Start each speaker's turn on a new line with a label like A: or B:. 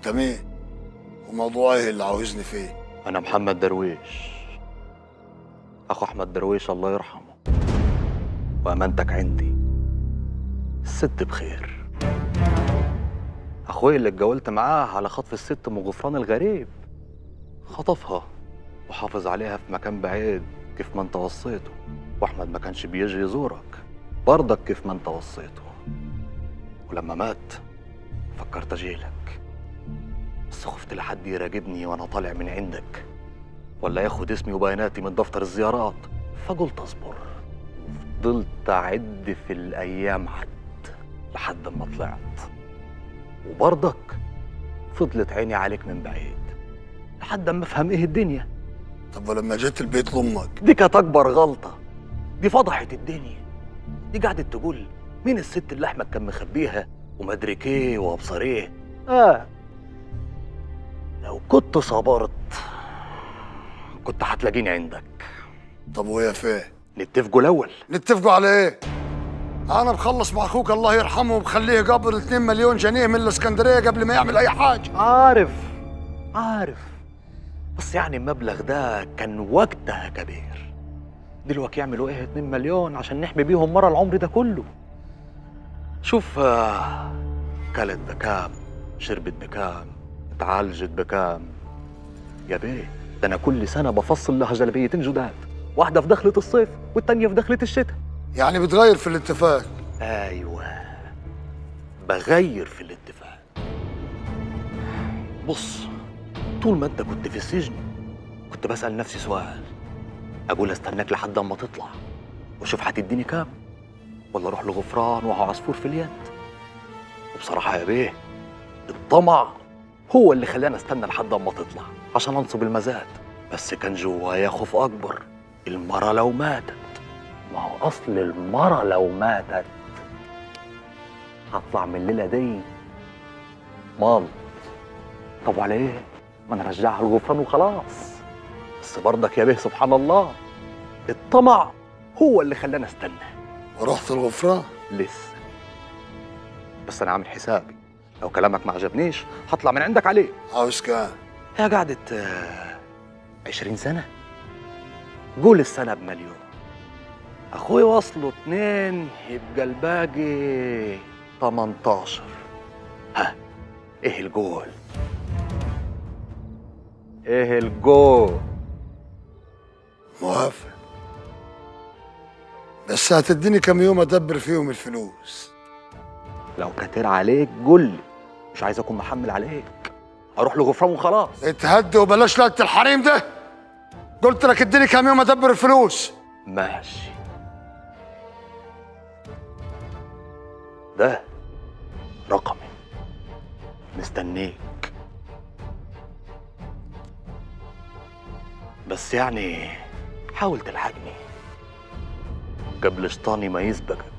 A: انت مين وموضوع ايه اللي عاوزني فيه
B: أنا محمد درويش أخو أحمد درويش الله يرحمه وأمانتك عندي الست بخير أخوي اللي اتجولت معاه على خطف الست من غفران الغريب خطفها وحافظ عليها في مكان بعيد كيف ما انت وصيته وأحمد ما كانش بيجي يزورك برضك كيف ما انت وصيته ولما مات فكرت أجيلك بس خفت لحد يراقبني وأنا طالع من عندك ولا ياخد اسمي وبياناتي من دفتر الزيارات فقلت اصبر فضلت اعد في الايام عد لحد ما طلعت وبرضك فضلت عيني عليك من بعيد لحد ما افهم ايه الدنيا
A: طب ولما جيت البيت لامك
B: دي كانت اكبر غلطه دي فضحت الدنيا دي قعدت تقول مين الست اللي احمد كان مخبيها ومدري ايه وابصر ايه اه لو كنت صبرت كنت هتلاقيني عندك
A: طب وهي فين
B: نتفقوا الاول
A: نتفقوا على ايه انا بخلص مع اخوك الله يرحمه وبخليه يقبض 2 مليون جنيه من الاسكندريه قبل ما يعمل اي حاجه
B: عارف عارف بس يعني المبلغ ده كان وقتها كبير دلوقتي يعملوا ايه 2 مليون عشان نحمي بيهم مرة العمر ده كله شوف آه، كلت بكام شربت بكام اتعالجت بكام يا بيه ده انا كل سنة بفصل لها جلبيتين جداد واحدة في دخلة الصيف والتانية في دخلة الشتاء
A: يعني بتغير في الاتفاق
B: ايوه بغير في الاتفاق بص طول ما انت كنت في السجن كنت بسأل نفسي سؤال اقول استناك لحد اما تطلع واشوف هتديني كام ولا اروح لغفران وهو عصفور في اليد وبصراحة يا بيه الطمع هو اللي خلاني استنى لحد اما تطلع عشان انصب المزاد بس كان جوايا خوف اكبر المرة لو ماتت ما هو اصل المرة لو ماتت هطلع من الليلة دي مال طب وعلى ايه؟ ما انا رجعها الغفران وخلاص بس برضك يا بيه سبحان الله الطمع هو اللي خلاني استنى
A: ورحت الغفران
B: لسه بس انا عامل حسابي لو كلامك ما عجبنيش هطلع من عندك عليه
A: عاوز كام
B: هي قعدت آه، عشرين سنة قول السنة بمليون أخوي وصلوا اتنين يبقى الباقي 18 ها إيه الجول؟ إيه الجول؟
A: موافق بس هتديني كم يوم ادبر فيهم الفلوس
B: لو كتير عليك قول لي مش عايز أكون محمل عليك أروح لغفران وخلاص
A: اتهدي وبلاش لقة الحريم ده قلت لك اديني كم يوم ادبر الفلوس
B: ماشي ده رقمي مستنيك بس يعني حاول تلحقني قبل شيطاني ما يسبقك